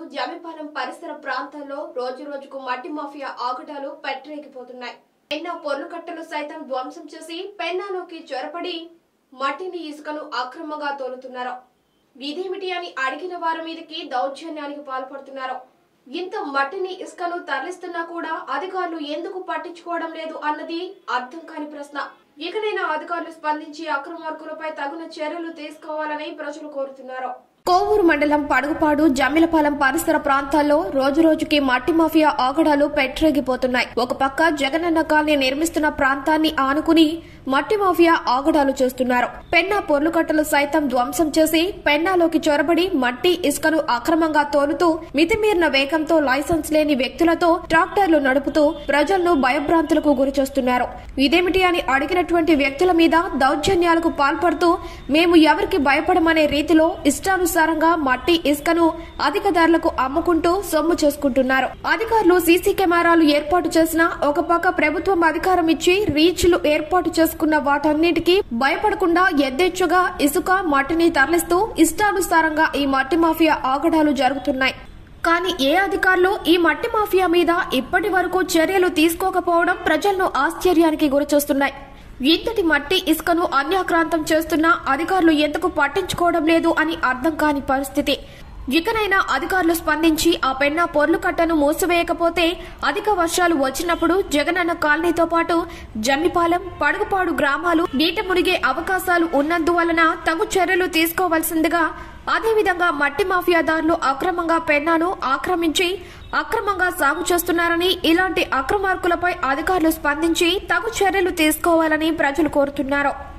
జమిపాలెం పరిసర ప్రాంతాల్లో రోజు రోజుకు మట్టి మాఫియా ఆగడాలు పెట్టరేగిపోతున్నాయి ఎన్నో పొర్లు కట్టలు సైతం ధ్వంసం చేసి పెన్నాలోకి చొరపడి మట్టిని ఇసుకను అక్రమంగా తోలుతున్నారు ఇదేమిటి అని అడిగిన వారి మీదకి దౌర్జన్యానికి పాల్పడుతున్నారు ఇంత మట్టిని ఇసుకను తరలిస్తున్నా కూడా అధికారులు ఎందుకు పట్టించుకోవడం లేదు అన్నది అర్థం కాని ప్రశ్న ఇకనైనా అధికారులు స్పందించి అక్రమార్కులపై తగిన చర్యలు తీసుకోవాలని ప్రజలు కోరుతున్నారు కోవూరు మండలం పడుగుపాడు జమ్మిలపాలెం పరిసర ప్రాంతాల్లో రోజు రోజుకి మట్టి మాఫియా ఆగడాలు పెట్టరేగిపోతున్నాయి ఒక పక్క జగనన్న కాలనీ నిర్మిస్తున్న ప్రాంతాన్ని ఆనుకుని మట్టి మాఫియా ఆగడాలు చేస్తున్నారు పెన్నా పొర్లుకట్టలు సైతం ధ్వంసం చేసి పెన్నాలోకి చొరబడి మట్టి ఇసుకను అక్రమంగా తోలుతూ మితిమీరిన వేగంతో లైసెన్స్ లేని వ్యక్తులతో ట్రాక్టర్లు నడుపుతూ ప్రజలను భయభ్రాంతులకు గురిచేస్తున్నారు ఇదేమిటి అని అడిగినటువంటి వ్యక్తుల మీద దౌర్జన్యాలకు పాల్పడుతూ మేము ఎవరికి భయపడమనే రీతిలో ఇష్టానుసారంగా మట్టి ఇసుకను అధిక ధరలకు అమ్ముకుంటూ సొమ్ము చేసుకుంటున్నారు అధికారులు సీసీ కెమెరాలు ఏర్పాటు చేసిన ఒక పక్క ప్రభుత్వం అధికారం ఇచ్చి రీచ్లు ఏర్పాటు చేసుకున్న వాటన్నిటికీ భయపడకుండా యథేచ్ఛగా ఇసుక మట్టిని తరలిస్తూ ఇష్టానుసారంగా ఈ మట్టి మాఫియా ఆగడాలు జరుగుతున్నాయి కానీ ఏ అధికారులు ఈ మట్టి మాఫియా మీద ఇప్పటి వరకు చర్యలు తీసుకోకపోవడం ప్రజలను ఆశ్చర్యానికి గురిచేస్తున్నాయి ఇంతటి మట్టి ఇసుకను అన్యాక్రాంతం చేస్తున్న అధికారులు ఎందుకు పట్టించుకోవడం లేదు అని అర్థం కాని పరిస్థితి ఇకనైనా అధికారులు స్పందించి ఆ పెన్న పొర్లు కట్టను మూసివేయకపోతే అధిక వర్షాలు వచ్చినప్పుడు జగనన్న కాలనీతో పాటు జమ్మిపాలెం పడుగుపాడు గ్రామాలు నీట మునిగే అవకాశాలు ఉన్నందువలన తగు చర్యలు తీసుకోవాల్సిందిగా అదేవిధంగా మట్టి మాఫియాదారులు అక్రమంగా పెన్నాను ఆక్రమించి అక్రమంగా సాగు చేస్తున్నారని ఇలాంటి అక్రమార్కులపై అధికారులు స్పందించి తగు చర్యలు తీసుకోవాలని ప్రజలు కోరుతున్నారు